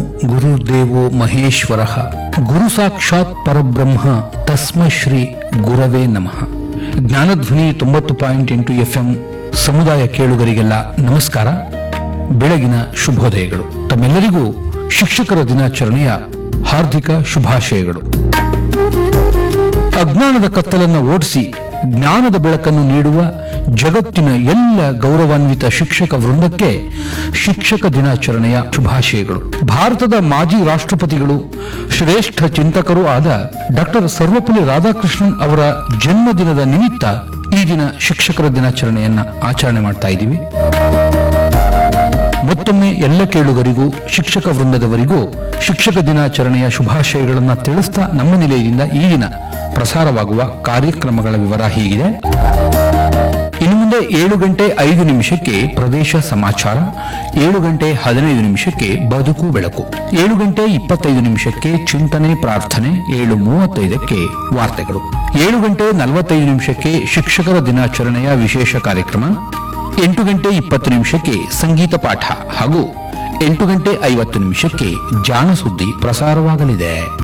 ಗುರುದೇವೋ ಮಹೇಶ್ವರ ಗುರು ಸಾಕ್ಷಾತ್ ಪರಬ್ರಹ್ಮ ತಸ್ಮೈ ಶ್ರೀ ಗುರವೇ ನಮಃ ಜ್ಞಾನಧ್ವನಿ ತೊಂಬತ್ತು ಪಾಯಿಂಟ್ ಎಂಟು ಎಫ್ಎಂ ಸಮುದಾಯ ಕೇಳುಗರಿಗೆಲ್ಲ ನಮಸ್ಕಾರ ಬೆಳಗಿನ ಶುಭೋದಯಗಳು ತಮ್ಮೆಲ್ಲರಿಗೂ ಶಿಕ್ಷಕರ ದಿನಾಚರಣೆಯ ಹಾರ್ದಿಕ ಶುಭಾಶಯಗಳು ಅಜ್ಞಾನದ ಕತ್ತಲನ್ನು ಓಡಿಸಿ ಜ್ಞಾನದ ಬೆಳಕನ್ನು ನೀಡುವ ಜಗತ್ತಿನ ಎಲ್ಲ ಗೌರವಾನ್ವಿತ ಶಿಕ್ಷಕ ವೃಂದಕ್ಕೆ ಶಿಕ್ಷಕ ದಿನಾಚರಣೆಯ ಶುಭಾಶಯಗಳು ಭಾರತದ ಮಾಜಿ ರಾಷ್ಟ್ರಪತಿಗಳು ಶ್ರೇಷ್ಠ ಚಿಂತಕರೂ ಆದ ಡಾಕ್ಟರ್ ಸರ್ವಪಲ್ಲಿ ರಾಧಾಕೃಷ್ಣನ್ ಅವರ ಜನ್ಮದಿನದ ನಿಮಿತ್ತ ಈ ದಿನ ಶಿಕ್ಷಕರ ದಿನಾಚರಣೆಯನ್ನ ಆಚರಣೆ ಮಾಡ್ತಾ ಇದ್ದೀವಿ ಮತ್ತೊಮ್ಮೆ ಎಲ್ಲ ಕೇಳುಗರಿಗೂ ಶಿಕ್ಷಕ ವೃಂದದವರಿಗೂ ಶಿಕ್ಷಕ ದಿನಾಚರಣೆಯ ಶುಭಾಶಯಗಳನ್ನು ತಿಳಿಸ್ತಾ ನಮ್ಮ ನಿಲಯದಿಂದ ಈ ದಿನ ಪ್ರಸಾರವಾಗುವ ಕಾರ್ಯಕ್ರಮಗಳ ವಿವರ ಹೀಗಿದೆ ಇನ್ನು ಮುಂದೆ ಏಳು ಗಂಟೆ ಐದು ನಿಮಿಷಕ್ಕೆ ಪ್ರದೇಶ ಸಮಾಚಾರ ಏಳು ಗಂಟೆ ಹದಿನೈದು ನಿಮಿಷಕ್ಕೆ ಬದುಕು ಬೆಳಕು ಏಳು ಗಂಟೆ ಇಪ್ಪತ್ತೈದು ನಿಮಿಷಕ್ಕೆ ಚಿಂತನೆ ಪ್ರಾರ್ಥನೆ ಏಳು ಮೂವತ್ತೈದಕ್ಕೆ ವಾರ್ತೆಗಳು ಏಳು ಗಂಟೆ ನಲವತ್ತೈದು ನಿಮಿಷಕ್ಕೆ ಶಿಕ್ಷಕರ ದಿನಾಚರಣೆಯ ವಿಶೇಷ ಕಾರ್ಯಕ್ರಮ ಎಂಟು ಗಂಟೆ ಇಪ್ಪತ್ತು ನಿಮಿಷಕ್ಕೆ ಸಂಗೀತ ಪಾಠ ಹಾಗೂ ಎಂಟು ಗಂಟೆ ಐವತ್ತು ನಿಮಿಷಕ್ಕೆ ಜಾಣ ಸುದ್ದಿ ಪ್ರಸಾರವಾಗಲಿದೆ